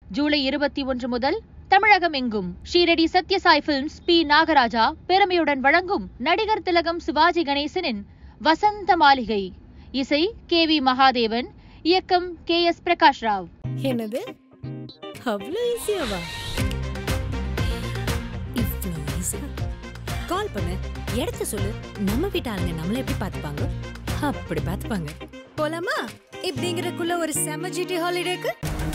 ஜூலை இருபத்தி ஒன்று முதல் தமிழகம் எங்கும் ஷீரடி சத்யசாய் பிலிம்ஸ் பி நாகராஜா பெருமையுடன் வழங்கும் நடிகர் திலகம் சிவாஜி கணேசனின் வசந்த மாளிகை இசை கே வி மகாதேவன் இயக்கம் கே எஸ் பிரகாஷ் ராவ் என்னது அவ்வளோ ஈஸியாவா இவ்வளோ ஈஸி கால் பண்ணு இடத்த சொல்லு நம்ம வீட்டு ஆளுங்க நம்மள எப்படி பார்த்துப்பாங்க அப்படி பார்த்துப்பாங்க போலாமா இப்படிங்கிறக்குள்ள ஒரு செம ஜிடி ஹாலிடேக்கு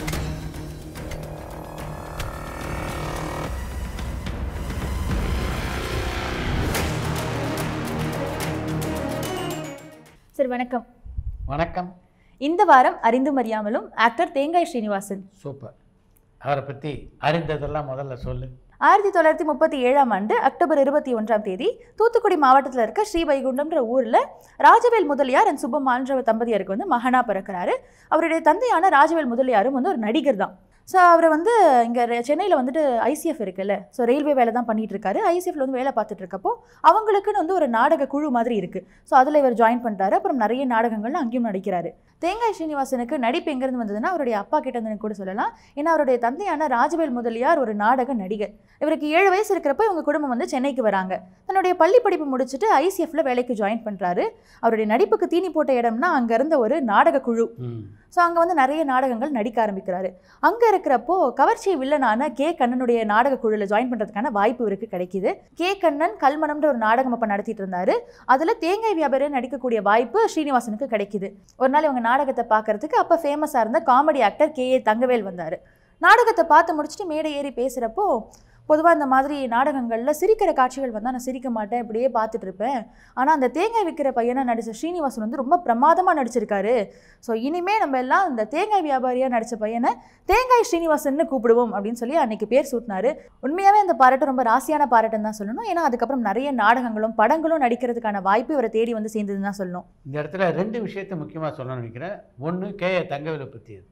சார் வணக்கம் வணக்கம் இந்த வாரம் அறிந்தும் அறியாமலும் ஆக்டர் தேங்காய் ஸ்ரீனிவாசன் சூப்பர் அவரை பற்றி அறிந்ததெல்லாம் முதல்ல சொல்லு ஆயிரத்தி தொள்ளாயிரத்தி முப்பத்தி ஏழாம் ஆண்டு அக்டோபர் இருபத்தி ஒன்றாம் தேதி தூத்துக்குடி மாவட்டத்தில் இருக்க ஸ்ரீவைகுண்டம்ன்ற ஊரில் ராஜவேல் முதலியார் அண்ட் சுப்பம்மான்ற தம்பதியருக்கு வந்து மகனா பிறக்கிறாரு அவருடைய தந்தையான ராஜவேல் முதலியாரும் வந்து ஒரு நடிகர் தான் ஸோ அவரை வந்து இங்கே சென்னையில் வந்துட்டு ஐசிஎஃப் இருக்குல்ல ஸோ ரயில்வே வேலை தான் பண்ணிட்டு இருக்காரு ஐசிஎஃப்ல வந்து வேலை பார்த்துட்டு இருக்கப்போ அவங்களுக்குன்னு வந்து ஒரு நாடக குழு மாதிரி இருக்குது ஸோ அதில் இவர் ஜாயின் பண்ணிட்டாரு அப்புறம் நிறைய நாடகங்கள்ல அங்கேயும் நடிக்கிறாரு தேங்காய் ஸ்ரீனிவாசனுக்கு நடிப்பு எங்கேருந்து வந்ததுன்னா அவருடைய அப்பா கிட்ட இருந்து கூட சொல்லலாம் ஏன்னா அவருடைய தந்தையான ராஜவேல் முதலியார் ஒரு நாடக நடிகர் இவருக்கு ஏழு வயசு இருக்கிறப்ப இவங்க குடும்பம் வந்து சென்னைக்கு வராங்க தன்னுடைய பள்ளி படிப்பு முடிச்சுட்டு ஐசிஎஃப்ல வேலைக்கு ஜாயின் பண்ணுறாரு அவருடைய நடிப்புக்கு தீனி போட்ட இடம்னா அங்கே இருந்த ஒரு நாடக குழு ம் ஸோ அங்கே வந்து நிறைய நாடகங்கள் நடிக்க ஆரம்பிக்கிறாரு அங்கே இருக்கிறப்போ கவர்ச்சி வில்லனான கே கண்ணனுடைய நாடக குழுவில் ஜாயின் பண்ணுறதுக்கான வாய்ப்பு இவருக்கு கிடைக்குது கே கண்ணன் கல்மணம்ன்ற ஒரு நாடகம் அப்போ நடத்திட்டு இருந்தாரு அதில் தேங்காய் வியாபாரியாக நடிக்கக்கூடிய வாய்ப்பு ஸ்ரீனிவாசனுக்கு கிடைக்குது ஒரு நாள் இவங்க நாடகத்தை பார்க்கறதுக்கு அப்போ ஃபேமஸாக இருந்த comedy actor K A Thangavel வந்தார் நாடகத்தை பார்த்து முடிச்சுட்டு மேடை ஏறி பேசுகிறப்போ பொதுவாக இந்த மாதிரி நாடகங்களில் சிரிக்கிற காட்சிகள் வந்தால் நான் சிரிக்க மாட்டேன் இப்படியே பார்த்துட்டு இருப்பேன் ஆனால் அந்த தேங்காய் விற்கிற பையனை நடித்த ஸ்ரீனிவாசன் வந்து ரொம்ப பிரமாதமாக நடிச்சிருக்காரு ஸோ இனிமே நம்ம எல்லாம் இந்த தேங்காய் வியாபாரியாக நடித்த பையனை தேங்காய் ஸ்ரீனிவாசன்னு கூப்பிடுவோம் அப்படின்னு சொல்லி அன்னைக்கு பேர் சூட்டினாரு உண்மையாகவே அந்த பாராட்டு ரொம்ப ராசியான பாராட்டுன்னு தான் சொல்லணும் ஏன்னா அதுக்கப்புறம் நிறைய நாடகங்களும் படங்களும் நடிக்கிறதுக்கான வாய்ப்பு இவரை தேடி வந்து சேர்ந்ததுன்னு தான் சொல்லணும் இந்த இடத்துல ரெண்டு விஷயத்தை முக்கியமாக சொல்ல நினைக்கிறேன் ஒன்று கே ஏ தங்கவேலை பற்றியது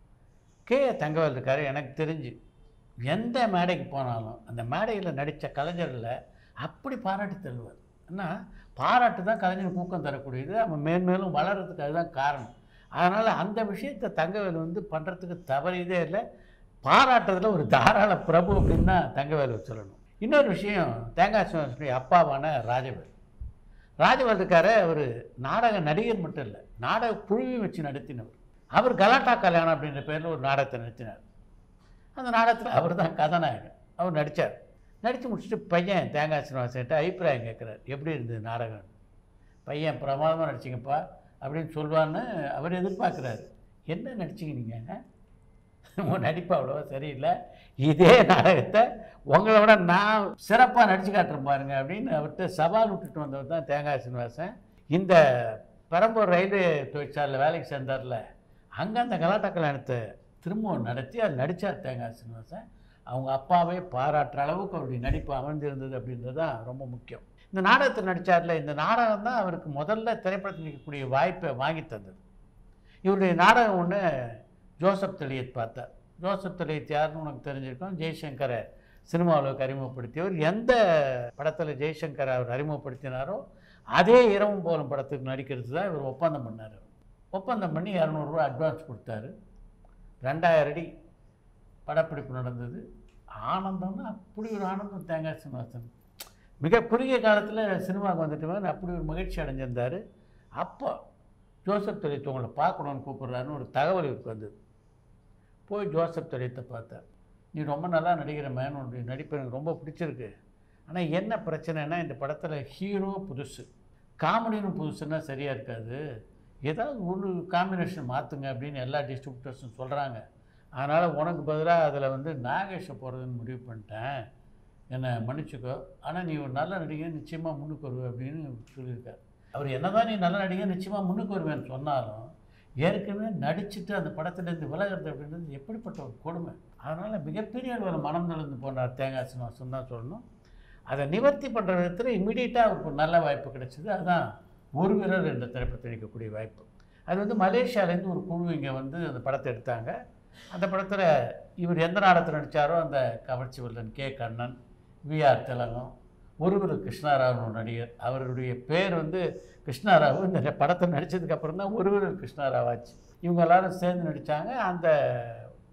கே ஏ தங்கவேல் இருக்கார் எனக்கு தெரிஞ்சு எந்த மேடைக்கு போனாலும் அந்த மேடையில் நடித்த கலைஞர்களை அப்படி பாராட்டி தருவார் ஏன்னா பாராட்டு தான் கலைஞருக்கு ஊக்கம் தரக்கூடியது அவன் மேன்மேலும் வளர்கிறதுக்கு அதுதான் காரணம் அதனால் அந்த விஷயத்தை தங்கவேல் வந்து பண்ணுறதுக்கு தவறியதே இல்லை பாராட்டுறதுல ஒரு தாராள பிரபு அப்படின்னு தான் தங்கவேலு சொல்லணும் இன்னொரு விஷயம் தேங்காய் சிவனுடைய அப்பாவான ராஜவேல் ராஜவேல் இருக்காரு அவர் நாடக நடிகர் மட்டும் இல்லை நாடக குழுவையும் வச்சு நடத்தினவர் அவர் கலாட்டா கல்யாணம் அப்படின்ற பேரில் ஒரு நாடகத்தை நடத்தினார் அந்த நாடகத்தில் அவர் தான் கதாநாயகன் அவர் நடித்தார் நடித்து முடிச்சுட்டு பையன் தேங்காய் சீனிவாசன்கிட்ட அபிப்பிராயம் கேட்குறாரு எப்படி இருந்தது நாடகம் பையன் பிரமாதமாக நடிச்சிங்கப்பா அப்படின்னு சொல்லுவான்னு அவர் எதிர்பார்க்குறாரு என்ன நடிச்சிங்க நீங்கள் உன் நடிப்பு அவ்வளோவா சரியில்லை இதே நாடகத்தை உங்களை விட நான் சிறப்பாக நடிச்சு காட்டுறேன் பாருங்க அப்படின்னு அவர்கிட்ட சவால் விட்டுட்டு வந்தவர் தான் தேங்காய் சீனிவாசன் இந்த பெரம்பூர் ரயில்வே தொழிற்சாலையில் வேலைக்கு சேர்ந்தார்ல அங்கே அந்த கலாட்டா கல்யாணத்தை திரும்பவும் நடத்தி அது நடித்தார் தேங்காய் சீனிவாசன் அவங்க அப்பாவே பாராட்டுற அளவுக்கு அவருடைய நடிப்பு அமைந்திருந்தது அப்படின்றது தான் ரொம்ப முக்கியம் இந்த நாடகத்தில் நடித்தார்ல இந்த நாடகம் தான் அவருக்கு முதல்ல திரைப்படத்தில் நடிக்கக்கூடிய வாய்ப்பை வாங்கி தந்தது இவருடைய நாடகம் ஒன்று ஜோசப் தெளியத் பார்த்தார் ஜோசப் தெளியத் யாருன்னு உனக்கு தெரிஞ்சிருக்கும் ஜெய்சங்கரை சினிமாவுக்கு அறிமுகப்படுத்தியவர் எந்த படத்தில் ஜெய்சங்கர் அவர் அறிமுகப்படுத்தினாரோ அதே இரவும் போலும் படத்துக்கு நடிக்கிறது தான் இவர் ஒப்பந்தம் பண்ணார் ஒப்பந்தம் பண்ணி இரநூறுவா அட்வான்ஸ் கொடுத்தாரு ரெண்டாயிரம் அடி படப்பிடிப்பு நடந்தது ஆனந்தம்னா அப்படி ஒரு ஆனந்தம் தேங்காய் சீனிவாசன் மிக குறுகிய காலத்தில் சினிமாவுக்கு வந்துட்டு அப்படி ஒரு மகிழ்ச்சி அடைஞ்சிருந்தார் அப்போ ஜோசப் தொழித்து உங்களை பார்க்கணுன்னு கூப்பிட்றாருன்னு ஒரு தகவல் இவருக்கு வந்தது போய் ஜோசப் தொழித்தை பார்த்தார் நீ ரொம்ப நல்லா நடிக்கிற மேன் உன்னுடைய நடிப்பு எனக்கு ரொம்ப பிடிச்சிருக்கு ஆனால் என்ன பிரச்சனைனா இந்த படத்தில் ஹீரோ புதுசு காமெடியும் புதுசுன்னா சரியாக இருக்காது ஏதாவது ஒன்று காம்பினேஷன் மாற்றுங்க அப்படின்னு எல்லா டிஸ்ட்ரிபியூட்டர்ஸும் சொல்கிறாங்க அதனால் உனக்கு பதிலாக அதில் வந்து நாகேஷை போகிறதுன்னு முடிவு பண்ணிட்டேன் என்னை மன்னிச்சுக்கோ ஆனால் நீ ஒரு நல்ல நடிகர் நிச்சயமாக முன்னுக்கு வருவ அப்படின்னு சொல்லியிருக்கார் அவர் என்னதான் நீ நல்ல நடிகர் நிச்சயமாக முன்னுக்கு வருவேன்னு சொன்னாலும் ஏற்கனவே நடிச்சுட்டு அந்த படத்துலேருந்து விலகிறது அப்படின்றது எப்படிப்பட்ட ஒரு கொடுமை அதனால் மிகப்பெரிய அளவில் மனம் நலந்து போனார் தேங்காய் சீனிவாசன் தான் சொல்லணும் அதை நிவர்த்தி பண்ணுற விதத்தில் இமீடியட்டாக அவருக்கு ஒரு நல்ல வாய்ப்பு கிடைச்சிது அதுதான் ஒரு வீரர் என்ற திரைப்படத்தை நடிக்கக்கூடிய வாய்ப்பு அது வந்து மலேசியாவிலேருந்து ஒரு குழு இங்கே வந்து அந்த படத்தை எடுத்தாங்க அந்த படத்தில் இவர் எந்த நாடகத்தில் நடித்தாரோ அந்த கவர்ச்சி வில்லன் கே கண்ணன் விஆர் திலகம் ஒருவர் கிருஷ்ணாராவ் ஒரு நடிகர் அவருடைய பேர் வந்து கிருஷ்ணாராவ் இந்த படத்தை நடித்ததுக்கப்புறம் தான் ஒருவர் கிருஷ்ணாராவ் ஆச்சு இவங்க எல்லாரும் சேர்ந்து நடித்தாங்க அந்த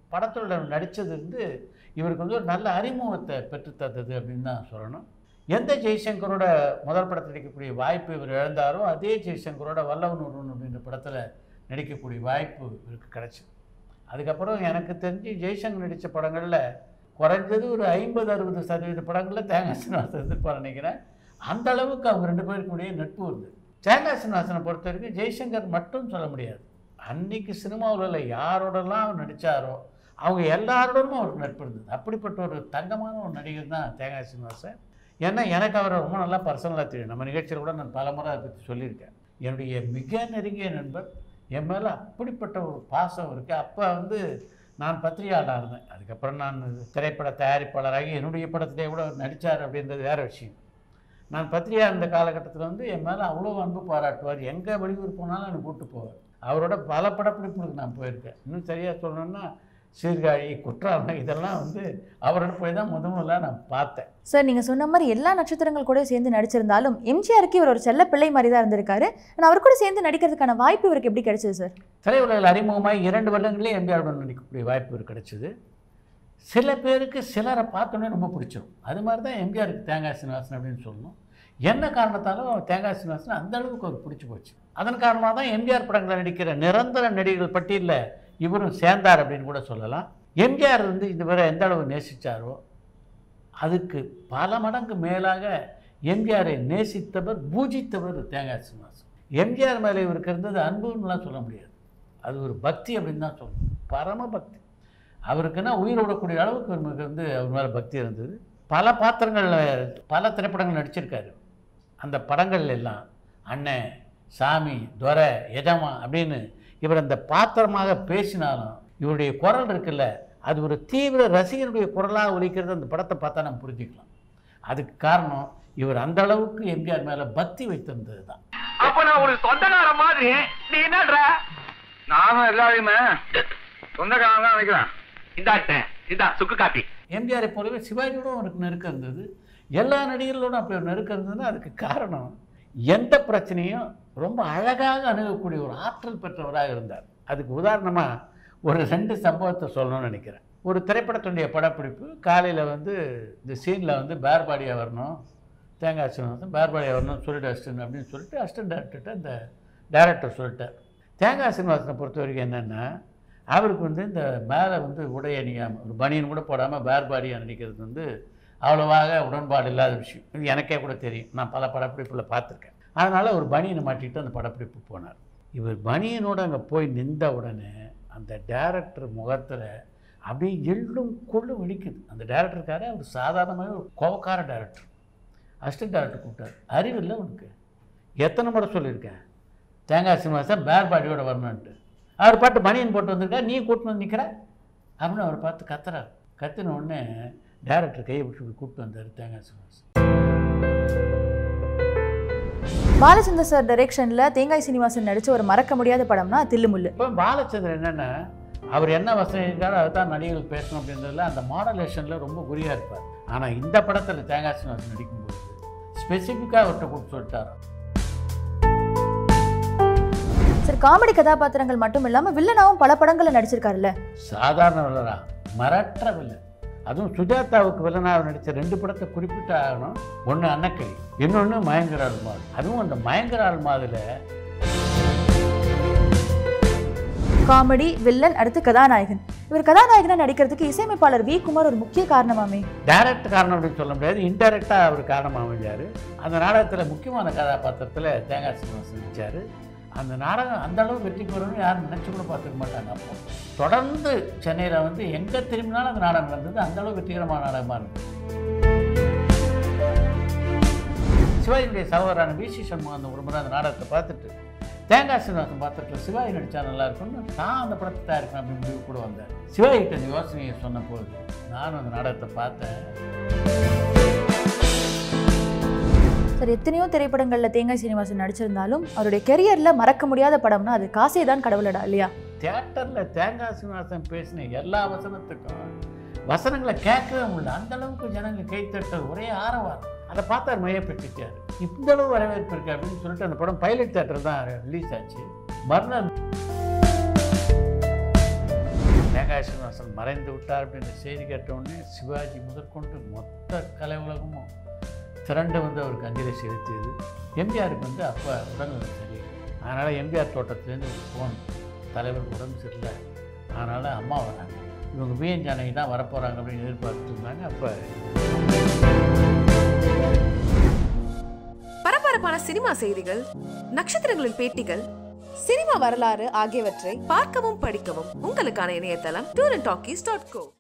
படத்தோட நடித்தது வந்து இவருக்கு வந்து ஒரு நல்ல அறிமுகத்தை பெற்றுத்தந்தது அப்படின்னு தான் சொல்லணும் எந்த ஜெய்சங்கரோட முதல் படத்தில் நடிக்கக்கூடிய வாய்ப்பு இவர் இழந்தாரோ அதே ஜெய்சங்கரோட வல்லவன் ஒருவன் அப்படின்ற படத்தில் நடிக்கக்கூடிய வாய்ப்பு இவருக்கு கிடைச்சிது அதுக்கப்புறம் எனக்கு தெரிஞ்சு ஜெய்சங்கர் நடித்த படங்களில் குறைஞ்சது ஒரு ஐம்பது அறுபது சதவீத படங்களில் தேங்காய் சீனிவாசன் இருந்திருப்பார் நினைக்கிறேன் அந்த அளவுக்கு அவங்க ரெண்டு பேருக்குடைய நட்பு இருந்தது தேங்காய் சீனிவாசனை பொறுத்த வரைக்கும் ஜெய்சங்கர் மட்டும் சொல்ல முடியாது அன்னைக்கு சினிமாவில் உள்ள யாரோடலாம் அவர் நடித்தாரோ அவங்க எல்லாரோடும் அவருக்கு நட்பு இருந்தது அப்படிப்பட்ட ஒரு தங்கமான ஒரு நடிகர் தான் தேங்காய் சீனிவாசன் ஏன்னா எனக்கு அவரை ரொம்ப நல்லா பர்சனலாக தெரியும் நம்ம நிகழ்ச்சியில் கூட நான் பல முறை அதை பற்றி சொல்லியிருக்கேன் என்னுடைய மிக நெருங்கிய நண்பர் என் மேலே அப்படிப்பட்ட ஒரு பாசம் இருக்குது அப்போ வந்து நான் பத்திரிகையாளராக இருந்தேன் அதுக்கப்புறம் நான் திரைப்பட தயாரிப்பாளராகி என்னுடைய படத்திலே கூட அவர் நடித்தார் அப்படின்றது வேறு விஷயம் நான் பத்திரிகையாக இருந்த காலகட்டத்தில் வந்து என் மேலே அவ்வளோ அன்பு பாராட்டுவார் எங்கே வெளியூர் போனாலும் என்னை கூப்பிட்டு போவார் அவரோட பல படப்பிடிப்புகளுக்கு நான் போயிருக்கேன் இன்னும் சரியாக சொல்லணும்னா சீர்காழி குற்றாலம் இதெல்லாம் வந்து அவரோட போய் தான் முத முதல்ல நான் பார்த்தேன் சார் நீங்கள் சொன்ன மாதிரி எல்லா நட்சத்திரங்கள் கூட சேர்ந்து நடிச்சிருந்தாலும் எம்ஜிஆருக்கு இவர் ஒரு செல்ல பிள்ளை மாதிரி தான் இருந்திருக்காரு ஆனால் அவர் கூட சேர்ந்து நடிக்கிறதுக்கான வாய்ப்பு இவருக்கு எப்படி கிடைச்சது சார் திரையுலகில் அறிமுகமாகி இரண்டு வருடங்களே எம்ஜிஆருடன் நடிக்கக்கூடிய வாய்ப்பு இவருக்கு கிடைச்சிது சில பேருக்கு சிலரை பார்த்தோன்னே ரொம்ப பிடிச்சிரும் அது மாதிரி தான் எம்ஜிஆருக்கு தேங்காய் சீனிவாசன் அப்படின்னு சொல்லணும் என்ன காரணத்தாலும் தேங்காய் சீனிவாசன் அந்த அளவுக்கு அவருக்கு பிடிச்சி போச்சு அதன் காரணமாக தான் எம்ஜிஆர் படங்களில் நடிக்கிற நிரந்தர நடிகர்கள் பட்டியலில் இவரும் சேர்ந்தார் அப்படின்னு கூட சொல்லலாம் எம்ஜிஆர் வந்து இதுவரை எந்த அளவு நேசித்தாரோ அதுக்கு பல மடங்கு மேலாக எம்ஜிஆரை நேசித்தவர் பூஜித்தவர் தேங்காய் சீனிவாசன் எம்ஜிஆர் மேலே இவருக்கு இருந்தது அன்புன்னுலாம் சொல்ல முடியாது அது ஒரு பக்தி அப்படின்னு தான் சொல்லணும் பரம பக்தி அவருக்குன்னா உயிர் விடக்கூடிய அளவுக்கு இவருக்கு வந்து அவர் மேலே பக்தி இருந்தது பல பாத்திரங்களில் பல திரைப்படங்கள் நடிச்சிருக்காரு அந்த படங்கள்ல எல்லாம் அண்ணன் சாமி துரை எஜமா அப்படின்னு இவர் அந்த பாத்திரமாக பேசினாலும் இவருடைய குரல் இருக்குல்ல அது ஒரு தீவிர ரசிகருடைய குரலாக ஒலிக்கிறது அந்த படத்தை பார்த்தா நம்ம புரிஞ்சுக்கலாம் அதுக்கு காரணம் இவர் அந்த அளவுக்கு எம்ஜிஆர் மேலே பக்தி வைத்திருந்தது தான் அப்ப நான் ஒரு சொந்தக்கார மாதிரி நீ என்னன்ற நானும் எல்லாரையுமே சொந்தக்காரன் தான் நினைக்கிறேன் இந்தாட்டேன் இந்தா சுக்கு காப்பி எம்ஜிஆரை போலவே சிவாஜியோடும் அவருக்கு நெருக்கம் இருந்தது எல்லா நடிகர்களோடும் அப்படி ஒரு நெருக்கம் இருந்ததுன்னா அதுக்கு காரணம் எந்த பிரச்சனையும் ரொம்ப அழகாக அணுகக்கூடிய ஒரு ஆற்றல் பெற்றவராக இருந்தார் அதுக்கு உதாரணமாக ஒரு ரெண்டு சம்பவத்தை சொல்லணும்னு நினைக்கிறேன் ஒரு திரைப்படத்துடைய படப்பிடிப்பு காலையில் வந்து இந்த சீனில் வந்து பேர்பாடியாக வரணும் தேங்காய் சீனிவாசன் பேர்பாடியாக வரணும்னு சொல்லிட்டு அசிஸ்டன்ட் அப்படின்னு சொல்லிட்டு அசிஸ்டன்ட் டேரக்டர்கிட்ட இந்த டேரக்டர் சொல்லிட்டார் தேங்காய் சீனிவாசனை பொறுத்த வரைக்கும் என்னென்னா அவருக்கு வந்து இந்த மேலே வந்து உடை அணியாமல் ஒரு பனியன் கூட போடாமல் பேர்பாடியாக நடிக்கிறது வந்து அவ்வளோவாக உடன்பாடு இல்லாத விஷயம் இது எனக்கே கூட தெரியும் நான் பல படப்பிடிப்பில் பார்த்துருக்கேன் அதனால் ஒரு பனியனை மாட்டிட்டு அந்த படப்பிடிப்பு போனார் இவர் பனியனோடு அங்கே போய் நின்ற உடனே அந்த டேரக்டர் முகத்தில் அப்படியே எள்ளும் கொள்ளும் வெடிக்குது அந்த டேரக்டருக்காரே அவர் சாதாரணமாகவே ஒரு கோவக்கார டேரக்டர் அசிஸ்டன்ட் டேரக்டர் கூப்பிட்டார் அறிவில்லை உனக்கு எத்தனை முறை சொல்லியிருக்கேன் தேங்காய் சீனிவாசன் பேர் பாடியோட வரணுன்ட்டு அவர் பாட்டு பனியன் போட்டு வந்திருக்கார் நீ கூட்டிட்டு வந்து நிற்கிற அப்படின்னு அவர் பார்த்து கத்துறார் கத்தின உடனே டேரக்டர் கையை பிடிச்சி இப்படி கூப்பிட்டு வந்தார் தேங்காய் சீனிவாசன் பாலச்சந்தர் சார் டைரக்ஷனில் தேங்காய் சீனிவாசன் நடித்த ஒரு மறக்க முடியாத படம்னா தில்லுமுல்லு இப்போ பாலச்சந்திரன் என்னென்னா அவர் என்ன வசனம் இருக்காரோ அதை தான் நடிகர்கள் பேசணும் அப்படின்றதுல அந்த மாடலேஷனில் ரொம்ப குறியாக இருப்பார் ஆனால் இந்த படத்தில் தேங்காய் சீனிவாசன் நடிக்கும்போது ஸ்பெசிஃபிக்காக அவர்கிட்ட கூப்பிட்டு சொல்லிட்டார் சார் காமெடி கதாபாத்திரங்கள் மட்டும் இல்லாமல் வில்லனாவும் பல படங்களில் நடிச்சிருக்காருல்ல சாதாரண வில்லனா மரற்ற வில்லன் அதுவும் சுஜாதாவுக்கு வில்லனாக நடித்த ரெண்டு படத்தை குறிப்பிட்டு ஆகணும் ஒன்று அன்னக்கிளி இன்னொன்று மயங்கர ஆல்மாது அதுவும் அந்த மயங்கர ஆல்மாதில் காமெடி வில்லன் அடுத்து கதாநாயகன் இவர் கதாநாயகனா நடிக்கிறதுக்கு இசையமைப்பாளர் வி குமார் ஒரு முக்கிய காரணமாமே டைரக்ட் காரணம் அப்படின்னு சொல்ல முடியாது இன்டைரக்டாக அவர் காரணமாக அமைஞ்சார் அந்த நாடகத்தில் முக்கியமான கதாபாத்திரத்தில் தேங்காய் சீனிவாசன் நடிச்சார் அந்த நாடகம் அந்த அளவு வெற்றி பெறணும்னு யாரும் நினச்சி கூட பார்த்துக்க மாட்டாங்க அப்போ தொடர்ந்து சென்னையில் வந்து எங்கே திரும்பினாலும் அந்த நாடகம் நடந்தது அந்த அளவு வெற்றிகரமான நாடகமாக இருந்தது சிவாஜியுடைய சகோதரான வி சி சண்முகம் அந்த ஒரு முறை அந்த நாடகத்தை பார்த்துட்டு தேங்காய் சீனிவாசன் பாத்திரத்தில் சிவாஜி நடித்தா நல்லா இருக்கும்னு நான் அந்த படத்தை தயாரிப்பேன் அப்படின்னு முடிவு கூட வந்தேன் சிவாஜிகிட்ட இந்த யோசனையை சொன்ன போது நானும் அந்த நாடகத்தை பார்த்தேன் சார் எத்தனையோ திரைப்படங்களில் தேங்காய் சீனிவாசன் நடிச்சிருந்தாலும் அவருடைய கெரியரில் மறக்க முடியாத படம்னா அது காசே தான் கடவுளடா இல்லையா தியேட்டரில் தேங்காய் சீனிவாசன் பேசின எல்லா வசனத்துக்கும் வசனங்களை கேட்கவே முடியல அந்த அளவுக்கு ஜனங்க கைத்தட்ட ஒரே ஆரவாரம் அதை பார்த்து அவர் மையப்பட்டுட்டார் இந்த அளவு வரவேற்பு இருக்கு அப்படின்னு சொல்லிட்டு அந்த படம் பைலட் தேட்டர் தான் ரிலீஸ் ஆச்சு மறுநாள் தேங்காய் மலையாள சீனிவாசன் மறைந்து விட்டார் அப்படின்ற செய்தி கேட்ட உடனே சிவாஜி முதற்கொண்டு மொத்த கலை உலகமும் திரண்டு வந்து அவருக்கு அஞ்சலி செலுத்தியது எம்ஜிஆருக்கு வந்து அப்போ உடல்நிலை சரி அதனால் எம்ஜிஆர் தோட்டத்துலேருந்து ஒரு ஃபோன் தலைவர் உடம்பு சரியில்லை அதனால் அம்மா வராங்க இவங்க பிஎன் ஜானகி தான் வரப்போகிறாங்க அப்படின்னு எதிர்பார்த்துட்டு இருந்தாங்க அப்போ பரபரப்பான சினிமா செய்திகள் நட்சத்திரங்களின் பேட்டிகள் சினிமா வரலாறு ஆகியவற்றை பார்க்கவும் படிக்கவும் உங்களுக்கான இணையதளம் tour and talkies dot go